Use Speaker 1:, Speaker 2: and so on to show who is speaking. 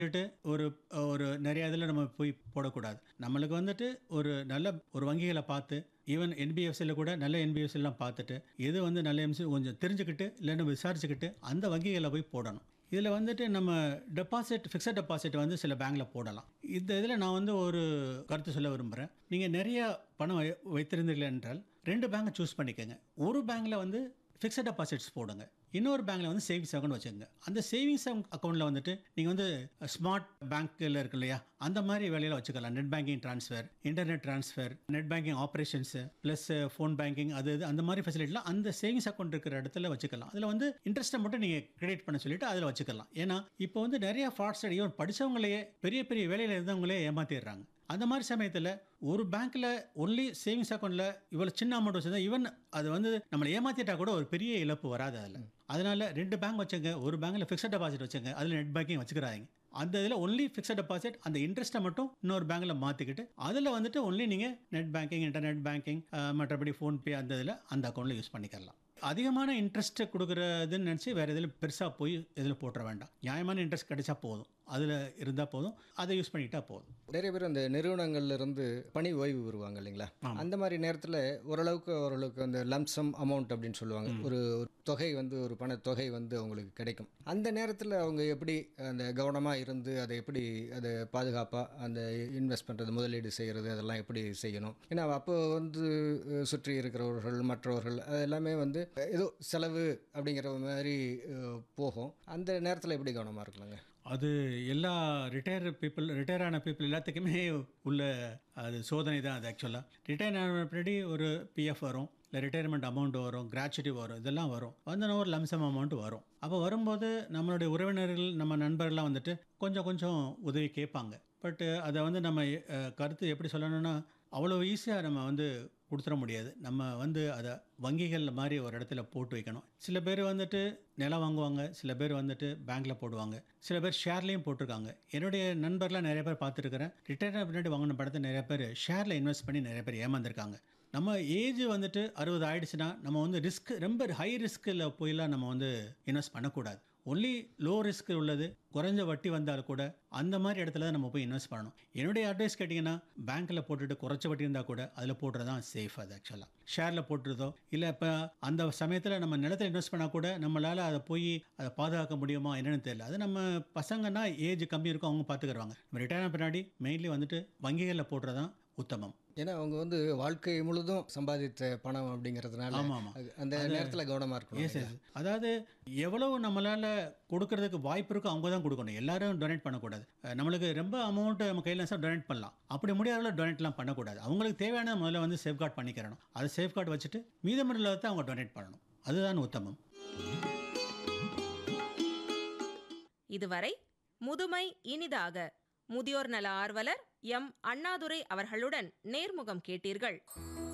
Speaker 1: வந்துட்டு ஒரு ஒரு நிறைய இதில் நம்ம போய் போடக்கூடாது நம்மளுக்கு வந்துட்டு ஒரு நல்ல ஒரு வங்கிகளை பார்த்து ஈவன் என்பிஎஃப்சியில் கூட நல்ல என்பிஎஃப்சிலாம் பார்த்துட்டு எது வந்து நல்ல எம்சி கொஞ்சம் தெரிஞ்சுக்கிட்டு இல்லைன்னு விசாரிச்சுக்கிட்டு அந்த வங்கிகளில் போய் போடணும் இதில் வந்துட்டு நம்ம டெபாசிட் ஃபிக்ஸட் டெபாசிட் வந்து சில பேங்க்கில் போடலாம் இந்த இதில் நான் வந்து ஒரு கருத்து சொல்ல விரும்புகிறேன் நீங்கள் நிறைய பணம் வை வைத்திருந்தீர்கள் என்றால் ரெண்டு பேங்கை சூஸ் பண்ணிக்கோங்க ஒரு பேங்க்கில் வந்து ஃபிக்ஸட் டெபாசிட்ஸ் போடுங்க இன்னொரு பேங்க்கில் வந்து சேவிங்ஸ் அக்கௌண்ட் வச்சுக்கோங்க அந்த சேவிங்ஸ் அக்கௌண்ட்டில் வந்துட்டு நீங்கள் வந்து ஸ்மார்ட் பேங்க்கில் இருக்கு இல்லையா அந்த மாதிரி வேலையில் வச்சுக்கலாம் net banking transfer internet transfer net banking operations plus phone banking அது இது அந்த மாதிரி ஃபெசிலிட்டிலாம் அந்த சேவிங்ஸ் அக்கௌண்ட் இருக்கிற இடத்துல வச்சுக்கலாம் அதில் வந்து இன்ட்ரெஸ்ட்டை மட்டும் நீங்கள் கிரெடிட் பண்ண சொல்லிட்டு அதில் வச்சுக்கலாம் ஏன்னா இப்போ வந்து நிறைய ஃப்ராட்ஸ் ஈவன் படித்தவங்களையே பெரிய பெரிய வேலையில் இருந்தவங்களே ஏமாத்திடுறாங்க அந்த மாதிரி சமயத்தில் ஒரு பேங்க்கில் ஒன்லி சேவிங்ஸ் அக்கௌண்ட்டில் இவ்வளோ சின்ன அமௌண்ட் வச்சுருந்தா ஈவன் அது வந்து நம்மளை ஏமாற்றிட்டா கூட ஒரு பெரிய இழப்பு வராது அதில் அதனால் ரெண்டு பேங்க் வச்சுங்க ஒரு பேங்க்கில் ஃபிக்ஸட் டெபாசிட் வச்சுங்க அதில் நெட் பேங்கிங் வச்சுக்கிறாங்க அந்த இதில் ஒன்லி ஃபிக்ஸட் டெபாசிட் அந்த இன்ட்ரெஸ்ட்டை மட்டும் இன்னொரு பேங்க்கில் மாற்றிக்கிட்டு அதில் வந்துட்டு ஒன்லி நீங்கள் நெட் பேங்கிங் இன்டர்நெட் பேங்கிங் மற்றபடி ஃபோன்பே அந்த இதில் அந்த அக்கௌண்ட்டில் யூஸ் பண்ணிக்கலாம் அதிகமான இன்ட்ரெஸ்ட் கொடுக்குறதுன்னு நினச்சி வேறு இதில் பெருசாக போய் இதில் போட்டுற வேண்டாம் நியாயமான இன்ட்ரெஸ்ட் கிடைச்சா போதும் அதில் இருந்தால் போதும் அதை யூஸ் பண்ணிக்கிட்டா போதும்
Speaker 2: நிறைய பேர் அந்த நிறுவனங்கள்ல இருந்து பணி ஓய்வு வருவாங்க இல்லைங்களா அந்த மாதிரி நேரத்தில் ஓரளவுக்கு ஓரளவுக்கு அந்த லம்சம் அமௌண்ட் அப்படின்னு சொல்லுவாங்க ஒரு ஒரு தொகை வந்து ஒரு பண தொகை வந்து அவங்களுக்கு கிடைக்கும் அந்த நேரத்தில் அவங்க எப்படி அந்த கவனமாக இருந்து அதை எப்படி அதை பாதுகாப்பாக அந்த இன்வெஸ்ட் பண்ணுறது முதலீடு செய்கிறது அதெல்லாம் எப்படி செய்யணும் ஏன்னா அப்போ வந்து அஹ், சுற்றி இருக்கிறவர்கள் மற்றவர்கள் அது எல்லாமே வந்து ஏதோ செலவு அப்படிங்கிற மாதிரி அஹ், போகும் அந்த நேரத்தில் எப்படி கவனமாக இருக்கலாங்க
Speaker 1: அது எல்லா ரிட்டையர் பீப்புள் ரிட்டையர் ஆன பீப்புள் எல்லாத்துக்குமே உள்ள அது சோதனை தான் அது ஆக்சுவலாக ரிட்டையர் ஆன பின்னாடி ஒரு பிஎஃப் வரும் இல்லை ரிட்டையர்மெண்ட் அமௌண்ட் வரும் கிராச்சுட்டி வரும் இதெல்லாம் வரும் வந்து ஒரு லம்சம் அமௌண்ட் வரும் அப்போ வரும்போது நம்மளுடைய உறவினர்கள் நம்ம நண்பர்கள்லாம் வந்துட்டு கொஞ்சம் கொஞ்சம் உதவி கேட்பாங்க பட்டு அதை வந்து நம்ம அஹ், கருத்து எப்படி சொல்லணும்னா அவ்வளோ ஈஸியாக நம்ம வந்து கொடுத்துட முடியாது நம்ம வந்து அதை வங்கிகள் மாதிரி ஒரு இடத்துல போட்டு வைக்கணும் சில பேர் வந்துட்டு நிலம் வாங்குவாங்க சில பேர் வந்துட்டு பேங்க்கில் போடுவாங்க சில பேர் ஷேர்லேயும் போட்டிருக்காங்க என்னுடைய நண்பர்லாம் நிறைய பேர் பார்த்துருக்கிறேன் ரிட்டையர் பின்னாடி வாங்கின படத்தை நிறைய பேர் ஷேரில் இன்வெஸ்ட் பண்ணி நிறைய பேர் ஏமாந்துருக்காங்க நம்ம ஏஜ் வந்துட்டு அறுபது ஆயிடுச்சுன்னா நம்ம வந்து ரிஸ்க் ரொம்ப ஹை ரிஸ்கில் போயெல்லாம் நம்ம வந்து இன்வெஸ்ட் பண்ணக்கூடாது ஒன்லி லோ ரிஸ்க் உள்ளது குறைஞ்ச வட்டி வந்தால் கூட அந்த மாதிரி இடத்துல தான் நம்ம போய் இன்வெஸ்ட் பண்ணணும் என்னுடைய அட்வைஸ் கேட்டிங்கன்னா பேங்க்கில் போட்டுட்டு குறைச்ச வட்டி இருந்தால் கூட அதில் போடுறது தான் சேஃப் அது ஆக்சுவலாக ஷேரில் போட்டுறதோ இல்லை இப்போ அந்த சமயத்தில் நம்ம நிலத்தில் இன்வெஸ்ட் பண்ணால் கூட நம்மளால் அதை போய் அதை பாதுகாக்க முடியுமா என்னன்னு தெரியல அது நம்ம பசங்கன்னா ஏஜ் கம்மி இருக்கும் அவங்க பார்த்துக்குறாங்க நம்ம ரிட்டையர் ஆன பின்னாடி மெயின்லி வந்துட்டு வங்கிகளில் போடுறது தான் உத்தமம்
Speaker 2: ஏன்னா அவங்க வந்து வாழ்க்கை முழுதும் சம்பாதித்த பணம் அப்படிங்கிறதுனால
Speaker 1: ஆமாம் ஆமாம்
Speaker 2: அது- அந்த நேரத்தில் கவனமாக இருக்கணும்
Speaker 1: எஸ் எஸ் அதாவது எவ்வளவு நம்மளால் கொடுக்கறதுக்கு வாய்ப்பு இருக்கோ அவங்க தான் கொடுக்கணும் எல்லாரும் டொனேட் பண்ணக்கூடாது அஹ் நம்மளுக்கு ரொம்ப அமௌண்ட் நம்ம கையில் சார் டொனேட் பண்ணலாம் அப்படி முடியாத டொனேட்லாம் பண்ணக்கூடாது அவங்களுக்கு தேவையான முதல்ல வந்து சேஃப்கார்ட் பண்ணிக்கிறணும் அதை சேஃப்கார்ட் வச்சுட்டு மீதமுள்ள அவங்க டொனேட் பண்ணணும் அதுதான் உத்தமம்
Speaker 3: இதுவரை முதுமை இனிதாக முதியோர் நல ஆர்வலர் எம் அண்ணாதுரை அவர்களுடன் நேர்முகம் கேட்டீர்கள்